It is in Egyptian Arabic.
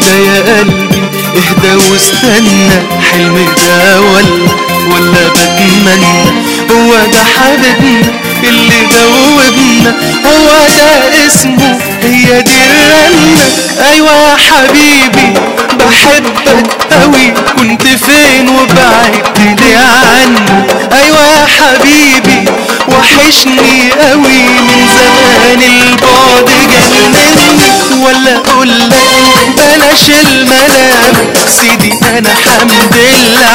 اهدى يا قلبي اهدى واستنى حلم ده ولا ولا بتمنى هو ده حبيبنا اللي دوبنا هو ده اسمه هي دي الرنة ايوه يا حبيبي بحبك قوي كنت فين وبعدت لي عني ايوه يا حبيبي وحشني قوي من زمان البعد جنني ولا اقول لك بلاش الملام سيدي انا حمد لله